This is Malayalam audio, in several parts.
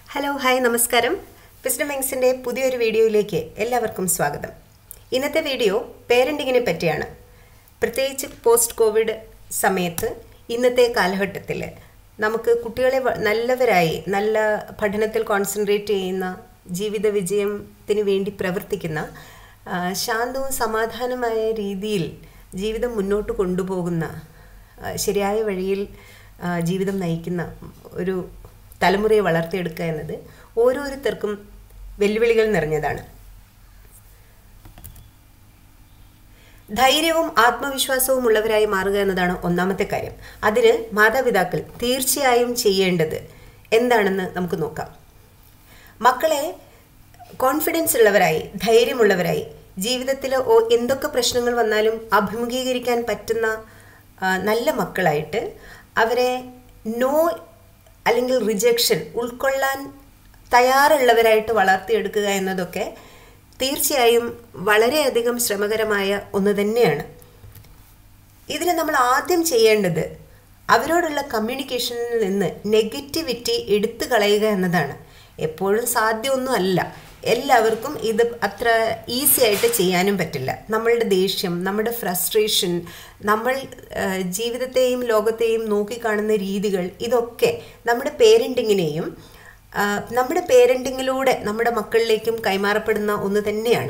ഹലോ ഹായ് നമസ്കാരം വിസ്ഡം വിങ്സിൻ്റെ പുതിയൊരു വീഡിയോയിലേക്ക് എല്ലാവർക്കും സ്വാഗതം ഇന്നത്തെ വീഡിയോ പേരൻറ്റിങ്ങിനെ പറ്റിയാണ് പ്രത്യേകിച്ച് പോസ്റ്റ് കോവിഡ് സമയത്ത് ഇന്നത്തെ കാലഘട്ടത്തിൽ നമുക്ക് കുട്ടികളെ വ- നല്ലവരായി നല്ല പഠനത്തിൽ കോൺസെൻട്രേറ്റ് ചെയ്യുന്ന ജീവിത വിജയത്തിന് വേണ്ടി പ്രവർത്തിക്കുന്ന ആ, ശാന്തവും സമാധാനമായ രീതിയിൽ ജീവിതം മുന്നോട്ട് കൊണ്ടുപോകുന്ന ആ, ശരിയായ വഴിയിൽ ആ, ജീവിതം നയിക്കുന്ന ഒരു തലമുറയെ വളർത്തിയെടുക്കുക എന്നത് ഓരോരുത്തർക്കും വെല്ലുവിളികൾ നിറഞ്ഞതാണ് ധൈര്യവും ആത്മവിശ്വാസവും ഉള്ളവരായി മാറുക എന്നതാണ് ഒന്നാമത്തെ കാര്യം അതിന് മാതാപിതാക്കൾ തീർച്ചയായും ചെയ്യേണ്ടത് എന്താണെന്ന് നമുക്ക് നോക്കാം മക്കളെ കോൺഫിഡൻസ് ഉള്ളവരായി ധൈര്യമുള്ളവരായി ജീവിതത്തിൽ ഓ- എന്തൊക്കെ പ്രശ്നങ്ങൾ വന്നാലും അഭിമുഖീകരിക്കാൻ പറ്റുന്ന ആ, നല്ല മക്കളായിട്ട് അവരെ നോ അല്ലെങ്കിൽ റിജക്ഷൻ ഉൾക്കൊള്ളാൻ തയ്യാറുള്ളവരായിട്ട് വളർത്തിയെടുക്കുക എന്നതൊക്കെ തീർച്ചയായും വളരെയധികം ശ്രമകരമായ ഒന്ന് തന്നെയാണ് ഇതിന് നമ്മൾ ആദ്യം ചെയ്യേണ്ടത് അവരോടുള്ള കമ്മ്യൂണിക്കേഷനിൽ നിന്ന് നെഗറ്റിവിറ്റി എടുത്തു കളയുക എന്നതാണ് എപ്പോഴും സാധ്യമൊന്നും അല്ല എല്ലാവർക്കും ഇത് അത്ര ഈസി ആയിട്ട് ചെയ്യാനും പറ്റില്ല നമ്മളുടെ ദേഷ്യം നമ്മുടെ ഫ്രസ്ട്രേഷൻ നമ്മൾ ആ, ജീവിതത്തെയും ലോകത്തെയും നോക്കിക്കാണുന്ന രീതികൾ ഇതൊക്കെ നമ്മുടെ പേരൻറ്റിങ്ങിനെയും ആ, നമ്മുടെ പേരൻറ്റിങ്ങിലൂടെ നമ്മുടെ മക്കളിലേക്കും കൈമാറപ്പെടുന്ന ഒന്ന് തന്നെയാണ്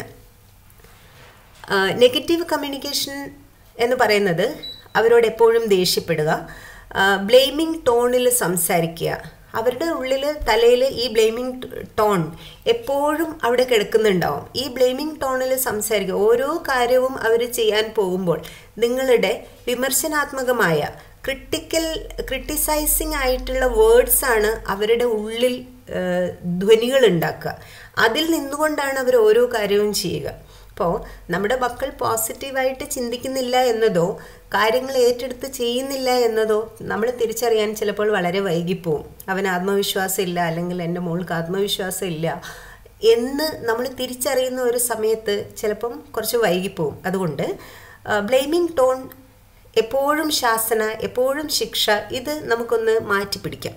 നെഗറ്റീവ് കമ്മ്യൂണിക്കേഷൻ എന്ന് പറയുന്നത് അവരോട് എപ്പോഴും ദേഷ്യപ്പെടുക ബ്ലെയിമിംഗ് ടോണിൽ സംസാരിക്കുക അവരുടെ ഉള്ളിൽ തലയിൽ ഈ ബ്ലെയിമിംഗ് ടോൺ എപ്പോഴും അവിടെ കിടക്കുന്നുണ്ടാവും ഈ ബ്ലെയിമിംഗ് ടോണിൽ സംസാരിക്കുക ഓരോ കാര്യവും അവർ ചെയ്യാൻ പോകുമ്പോൾ നിങ്ങളുടെ വിമർശനാത്മകമായ ക്രിട്ടിക്കൽ ക്രിട്ടിസൈസിങ് ആയിട്ടുള്ള വേർഡ്സ് ആണ് അവരുടെ ഉള്ളിൽ ധ്വനികൾ ഉണ്ടാക്കുക അതിൽ നിന്നുകൊണ്ടാണ് അവർ ഓരോ കാര്യവും ചെയ്യുക അപ്പോൾ നമ്മുടെ മക്കൾ പോസിറ്റീവായിട്ട് ചിന്തിക്കുന്നില്ല എന്നതോ കാര്യങ്ങൾ ഏറ്റെടുത്ത് ചെയ്യുന്നില്ല എന്നതോ നമ്മൾ തിരിച്ചറിയാൻ ചിലപ്പോൾ വളരെ വൈകിപ്പോവും അവന് ആത്മവിശ്വാസം ഇല്ല അല്ലെങ്കിൽ എൻ്റെ മോൾക്ക് ആത്മവിശ്വാസം ഇല്ല എന്ന് നമ്മൾ തിരിച്ചറിയുന്ന ഒരു സമയത്ത് ചിലപ്പം കുറച്ച് വൈകിപ്പോവും അതുകൊണ്ട് ബ്ലെയിമിംഗ് ടോൺ എപ്പോഴും ശാസന എപ്പോഴും ശിക്ഷ ഇത് നമുക്കൊന്ന് മാറ്റി പിടിക്കാം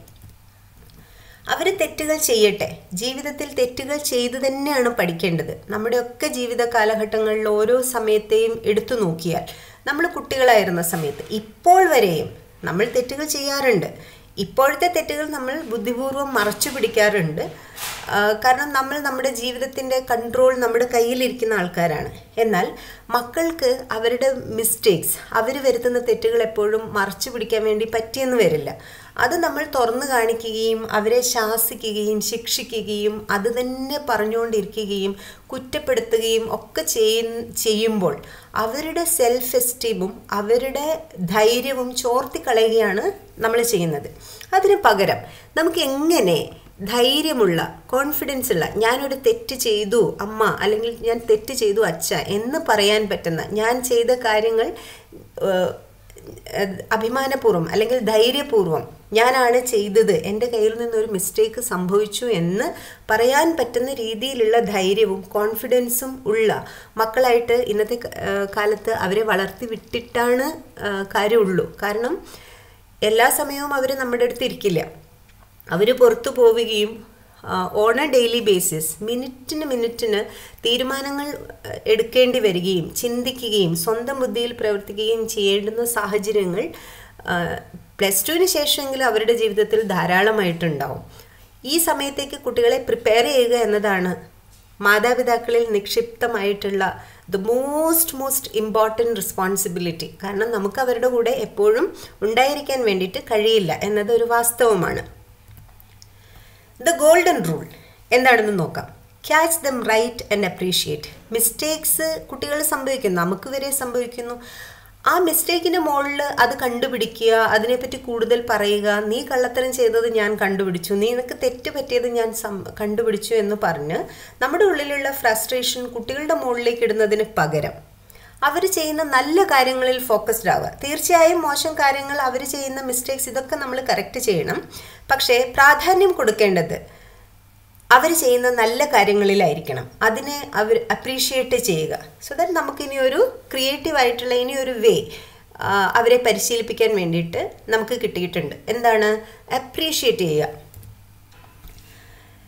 അവർ തെറ്റുകൾ ചെയ്യട്ടെ ജീവിതത്തിൽ തെറ്റുകൾ ചെയ്തു തന്നെയാണ് പഠിക്കേണ്ടത് നമ്മുടെയൊക്കെ ജീവിത കാലഘട്ടങ്ങളിൽ ഓരോ സമയത്തെയും എടുത്തു നോക്കിയാൽ നമ്മൾ കുട്ടികളായിരുന്ന സമയത്ത് ഇപ്പോൾ വരെയും നമ്മൾ തെറ്റുകൾ ചെയ്യാറുണ്ട് ഇപ്പോഴത്തെ തെറ്റുകൾ നമ്മൾ ബുദ്ധിപൂർവ്വം മറച്ചു പിടിക്കാറുണ്ട് ആ, കാരണം നമ്മൾ നമ്മുടെ ജീവിതത്തിൻ്റെ കൺട്രോൾ നമ്മുടെ കയ്യിലിരിക്കുന്ന ആൾക്കാരാണ് എന്നാൽ മക്കൾക്ക് അവരുടെ മിസ്റ്റേക്സ് അവർ വരുത്തുന്ന തെറ്റുകൾ എപ്പോഴും മറച്ചു പിടിക്കാൻ വേണ്ടി പറ്റിയെന്ന് വരില്ല അത് നമ്മൾ തുറന്നു കാണിക്കുകയും അവരെ ശാസിക്കുകയും ശിക്ഷിക്കുകയും അത് തന്നെ പറഞ്ഞുകൊണ്ടിരിക്കുകയും കുറ്റപ്പെടുത്തുകയും ഒക്കെ ചെയ്യ ചെയ്യുമ്പോൾ അവരുടെ സെൽഫ് എസ്റ്റീമും അവരുടെ ധൈര്യവും ചോർത്തിക്കളയുകയാണ് നമ്മൾ ചെയ്യുന്നത് അതിന് പകരം നമുക്ക് എങ്ങനെ ധൈര്യമുള്ള കോൺഫിഡൻസ് ഉള്ള ഞാനൊരു തെറ്റ് ചെയ്തു അമ്മ അല്ലെങ്കിൽ ഞാൻ തെറ്റ് ചെയ്തു അച്ഛ എന്ന് പറയാൻ പറ്റുന്ന ഞാൻ ചെയ്ത കാര്യങ്ങൾ ഏഹ്, ഏഹ്, അഭിമാനപൂർവ്വം അല്ലെങ്കിൽ ധൈര്യപൂർവ്വം ഞാനാണ് ചെയ്തത് എൻ്റെ കയ്യിൽ നിന്നൊരു മിസ്റ്റേക്ക് സംഭവിച്ചു എന്ന് പറയാൻ പറ്റുന്ന രീതിയിലുള്ള ധൈര്യവും കോൺഫിഡൻസും ഉള്ള മക്കളായിട്ട് ഇന്നത്തെ ക- ഏഹ്, കാലത്ത് അവരെ വളർത്തി വിട്ടിട്ടാണ് ഏഹ്, കാര്യമുള്ളൂ കാരണം എല്ലാ സമയവും അവർ നമ്മുടെ അടുത്ത് ഇരിക്കില്ല അവർ പുറത്തു പോവുകയും ഓൺ എ ഡെയിലി ബേസിസ് മിനിറ്റിന് മിനിറ്റിന് തീരുമാനങ്ങൾ ആ, എടുക്കേണ്ടി വരികയും ചിന്തിക്കുകയും സ്വന്തം ബുദ്ധിയിൽ പ്രവർത്തിക്കുകയും ചെയ്യേണ്ടുന്ന സാഹചര്യങ്ങൾ പ്ലസ് ടുവിന് ശേഷമെങ്കിലും അവരുടെ ജീവിതത്തിൽ ധാരാളമായിട്ടുണ്ടാവും ഈ സമയത്തേക്ക് കുട്ടികളെ പ്രിപ്പയർ ചെയ്യുക എന്നതാണ് മാതാപിതാക്കളിൽ നിക്ഷിപ്തമായിട്ടുള്ള the most most important responsibility കാരണം നമുക്ക് അവരുടെ കൂടെ എപ്പോഴും ഉണ്ടായിരിക്കാൻ വേണ്ടിയിട്ട് കഴിയില്ല എന്നത് ഒരു വാസ്തവമാണ് ദ ഗോൾഡൻ റൂൾ എന്താണെന്ന് നോക്കാം catch them right and appreciate mistakes കുട്ടികൾ സംഭവിക്കുന്നു നമുക്ക് വരെ സംഭവിക്കുന്നു ആ മിസ്റ്റേക്കിൻ്റെ മുകളിൽ അത് കണ്ടുപിടിക്കുക അതിനെപ്പറ്റി കൂടുതൽ പറയുക നീ കള്ളത്തരം ചെയ്തത് ഞാൻ കണ്ടുപിടിച്ചു നീ നിനക്ക് തെറ്റ് പറ്റിയത് ഞാൻ സം കണ്ടുപിടിച്ചു എന്ന് പറഞ്ഞ് നമ്മുടെ ഉള്ളിലുള്ള ഫ്രസ്ട്രേഷൻ കുട്ടികളുടെ മുകളിലേക്ക് ഇടുന്നതിന് പകരം അവർ ചെയ്യുന്ന നല്ല കാര്യങ്ങളിൽ ഫോക്കസ്ഡ് ആവുക തീർച്ചയായും മോശം കാര്യങ്ങൾ അവർ ചെയ്യുന്ന മിസ്റ്റേക്സ് ഇതൊക്കെ നമ്മൾ കറക്റ്റ് ചെയ്യണം പക്ഷേ പ്രാധാന്യം കൊടുക്കേണ്ടത് അവർ ചെയ്യുന്ന നല്ല കാര്യങ്ങളിലായിരിക്കണം അതിനെ അവർ അപ്രീഷിയേറ്റ് ചെയ്യുക സോ ദാറ്റ് നമുക്കിനി ഒരു ക്രിയേറ്റീവ് ആയിട്ടുള്ള ഇനി ഒരു വേ അവരെ പരിശീലിപ്പിക്കാൻ വേണ്ടിയിട്ട് നമുക്ക് കിട്ടിയിട്ടുണ്ട് എന്താണ് അപ്രീഷിയേറ്റ് ചെയ്യുക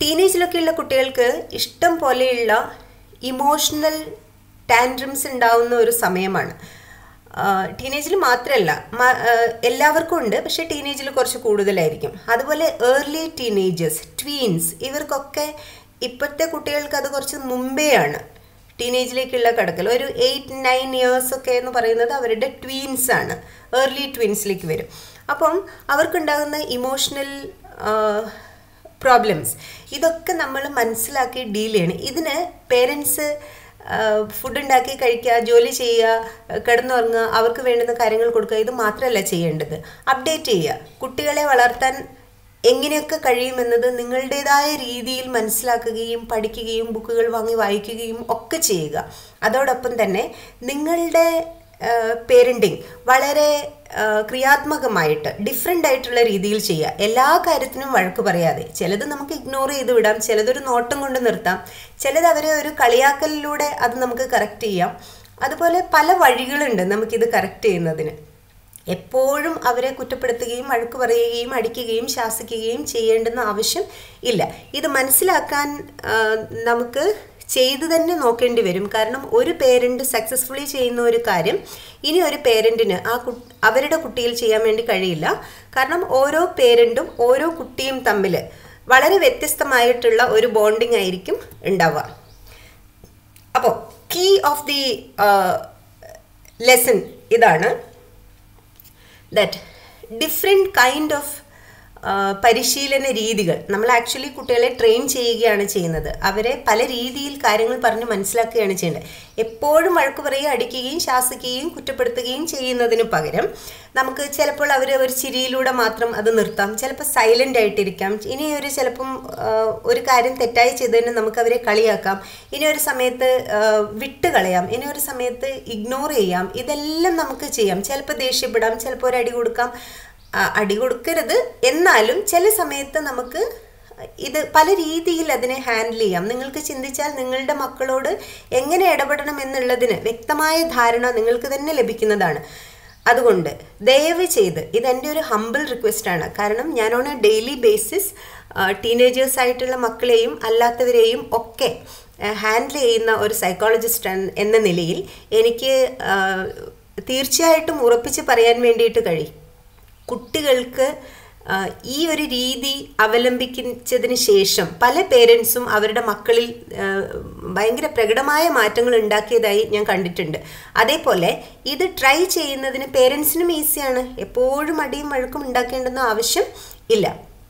ടീനേജിലൊക്കെയുള്ള കുട്ടികൾക്ക് ഇഷ്ടം പോലെയുള്ള ഇമോഷണൽ ടാൻഡ്രംസ് ഉണ്ടാവുന്ന ഒരു സമയമാണ് ടീനേജിൽ മാത്രമല്ല മ- ആ, എല്ലാവർക്കും ഉണ്ട് പക്ഷേ ടീനേജിൽ കുറച്ച് കൂടുതലായിരിക്കും അതുപോലെ ഏർലി ടീനേജേഴ്സ് ട്വീൻസ് ഇവർക്കൊക്കെ ഇപ്പോഴത്തെ കുട്ടികൾക്ക് അത് കുറച്ച് മുമ്പേയാണ് ടീനേജിലേക്കുള്ള കടക്കൽ ഒരു എയ്റ്റ് നയൻ ഇയേഴ്സ് ഒക്കെ എന്ന് പറയുന്നത് അവരുടെ ട്വീൻസ് ആണ് ഏർലി ട്വീൻസിലേക്ക് വരും അപ്പം അവർക്കുണ്ടാകുന്ന ഇമോഷണൽ പ്രോബ്ലംസ് ഇതൊക്കെ നമ്മൾ മനസ്സിലാക്കി ഡീൽ ചെയ്യണം ഇതിന് പേരൻസ് ഫുഡ് ഉണ്ടാക്കി കഴിക്കുക ജോലി ചെയ്യുക കിടന്നുറങ്ങുക അവർക്ക് വേണ്ടുന്ന കാര്യങ്ങൾ കൊടുക്കുക ഇത് മാത്രമല്ല ചെയ്യേണ്ടത് അപ്ഡേറ്റ് ചെയ്യുക കുട്ടികളെ വളർത്താൻ എങ്ങനെയൊക്കെ കഴിയുമെന്നത് നിങ്ങളുടേതായ രീതിയിൽ മനസ്സിലാക്കുകയും പഠിക്കുകയും ബുക്കുകൾ വാങ്ങി വായിക്കുകയും ഒക്കെ ചെയ്യുക അതോടൊപ്പം തന്നെ നിങ്ങളുടെ പേരൻറ്റിങ് വളരെ ആ, ക്രിയാത്മകമായിട്ട് ഡിഫറെൻ്റ് ആയിട്ടുള്ള രീതിയിൽ ചെയ്യുക എല്ലാ കാര്യത്തിനും വഴക്ക് പറയാതെ ചിലത് നമുക്ക് ഇഗ്നോർ ചെയ്ത് വിടാം ചിലതൊരു നോട്ടം കൊണ്ട് നിർത്താം ചിലത് അവരെ ഒരു കളിയാക്കലിലൂടെ അത് നമുക്ക് കറക്റ്റ് ചെയ്യാം അതുപോലെ പല വഴികളുണ്ട് നമുക്കിത് കറക്റ്റ് ചെയ്യുന്നതിന് എപ്പോഴും അവരെ കുറ്റപ്പെടുത്തുകയും വഴക്ക് പറയുകയും അടിക്കുകയും ശാസിക്കുകയും ചെയ്യേണ്ടുന്ന ആവശ്യം ഇല്ല ഇത് മനസ്സിലാക്കാൻ ആ, നമുക്ക് ചെയ്തു തന്നെ നോക്കേണ്ടി വരും കാരണം ഒരു പേരൻറ്റ് സക്സസ്ഫുള്ളി ചെയ്യുന്ന ഒരു കാര്യം ഇനി ഒരു പേരൻറ്റിന് ആ കു അവരുടെ കുട്ടിയിൽ ചെയ്യാൻ വേണ്ടി കഴിയില്ല കാരണം ഓരോ പേരൻറ്റും ഓരോ കുട്ടിയും തമ്മിൽ വളരെ വ്യത്യസ്തമായിട്ടുള്ള ഒരു ബോണ്ടിങ് ആയിരിക്കും ഉണ്ടാവുക അപ്പോൾ കീ ഓഫ് ദി ലെസൺ ഇതാണ് ദാറ്റ് ഡിഫറെൻറ്റ് കൈൻഡ് ഓഫ് പരിശീലന രീതികൾ നമ്മൾ ആക്ച്വലി കുട്ടികളെ ട്രെയിൻ ചെയ്യുകയാണ് ചെയ്യുന്നത് അവരെ പല രീതിയിൽ കാര്യങ്ങൾ പറഞ്ഞ് മനസ്സിലാക്കുകയാണ് ചെയ്യേണ്ടത് എപ്പോഴും വഴക്ക് പറയുകയും അടിക്കുകയും ശാസിക്കുകയും കുറ്റപ്പെടുത്തുകയും ചെയ്യുന്നതിന് പകരം നമുക്ക് ചിലപ്പോൾ അവർ ഒരു ചിരിയിലൂടെ മാത്രം അത് നിർത്താം ചിലപ്പോൾ സൈലൻ്റ് ആയിട്ടിരിക്കാം ഇനി ഒരു ചിലപ്പം ആ, ഒരു കാര്യം തെറ്റായി ചെയ്തതിന് നമുക്ക് അവരെ കളിയാക്കാം ഇനി ഒരു സമയത്ത് ആ, വിട്ട് കളയാം ഇനി ഒരു സമയത്ത് ഇഗ്നോർ ചെയ്യാം ഇതെല്ലാം നമുക്ക് ചെയ്യാം ചിലപ്പോൾ ദേഷ്യപ്പെടാം ചിലപ്പോൾ ഒരു അടി കൊടുക്കാം ആ, അടി കൊടുക്കരുത് എന്നാലും ചില സമയത്ത് നമുക്ക് ഇത് പല രീതിയിൽ അതിനെ ഹാൻഡിൽ ചെയ്യാം നിങ്ങൾക്ക് ചിന്തിച്ചാൽ നിങ്ങളുടെ മക്കളോട് എങ്ങനെ ഇടപെടണം എന്നുള്ളതിന് വ്യക്തമായ ധാരണ നിങ്ങൾക്ക് തന്നെ ലഭിക്കുന്നതാണ് അതുകൊണ്ട് ദയവ് ചെയ്ത് ഇത് എൻ്റെ ഒരു ഹമ്പിൾ റിക്വസ്റ്റാണ് കാരണം ഞാൻ on a daily basis teenagers ആയിട്ടുള്ള മക്കളെയും അല്ലാത്തവരെയും ഒക്കെ ഹാൻഡിൽ ചെയ്യുന്ന ഒരു സൈക്കോളജിസ്റ്റ് എന്ന നിലയിൽ എനിക്ക് ആ, തീർച്ചയായിട്ടും ഉറപ്പിച്ച് പറയാൻ വേണ്ടിയിട്ട് കഴിയും കുട്ടികൾക്ക് ആ, ഈ ഒരു രീതി അവലംബിച്ചതിന് ശേഷം പല പേരൻസും അവരുടെ മക്കളിൽ ആ, ഭയങ്കര പ്രകടമായ മാറ്റങ്ങൾ ഉണ്ടാക്കിയതായി ഞാൻ കണ്ടിട്ടുണ്ട് അതേപോലെ ഇത് ട്രൈ ചെയ്യുന്നതിന് പേരൻസിനും ഈസിയാണ് എപ്പോഴും അടിയും വഴക്കും ഉണ്ടാക്കേണ്ടെന്ന ആവശ്യം ഇല്ല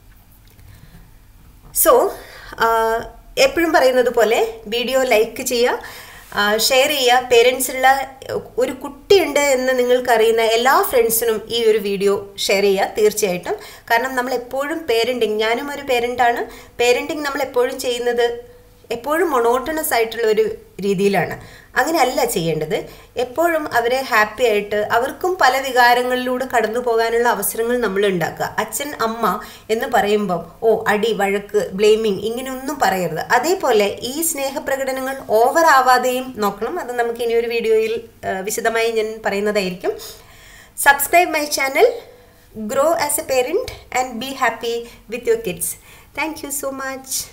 സോ എപ്പോഴും പറയുന്നത് പോലെ വീഡിയോ ലൈക്ക് ചെയ്യുക ഷെയർ ചെയ്യുക പേരൻസുള്ള ഒരു കുട്ടിയുണ്ട് എന്ന് നിങ്ങൾക്കറിയുന്ന എല്ലാ ഫ്രണ്ട്സിനും ഈ ഒരു വീഡിയോ ഷെയർ ചെയ്യുക തീർച്ചയായിട്ടും കാരണം നമ്മൾ എപ്പോഴും പേരൻറ്റിങ് ഞാനും ഒരു പേരൻ്റാണ് പേരൻറ്റിങ് നമ്മൾ എപ്പോഴും ചെയ്യുന്നത് എപ്പോഴും മൊണോട്ടണസ് ആയിട്ടുള്ള ഒരു രീതിയിലാണ് അങ്ങനെയല്ല ചെയ്യേണ്ടത് എപ്പോഴും അവരെ ഹാപ്പി ആയിട്ട് അവർക്കും പല വികാരങ്ങളിലൂടെ കടന്നു പോകാനുള്ള അവസരങ്ങൾ നമ്മൾ ഉണ്ടാക്കുക അച്ഛൻ അമ്മ എന്ന് പറയുമ്പം ഓ അടി വഴക്ക് ബ്ലെയിമിങ് ഇങ്ങനെയൊന്നും പറയരുത് അതേപോലെ ഈ സ്നേഹപ്രകടനങ്ങൾ ഓവർ ആവാതെയും നോക്കണം അത് നമുക്ക് ഇനി ഒരു വീഡിയോയിൽ ആ, വിശദമായി ഞാൻ പറയുന്നതായിരിക്കും subscribe my channel grow as a parent and be happy with your kids thank you so much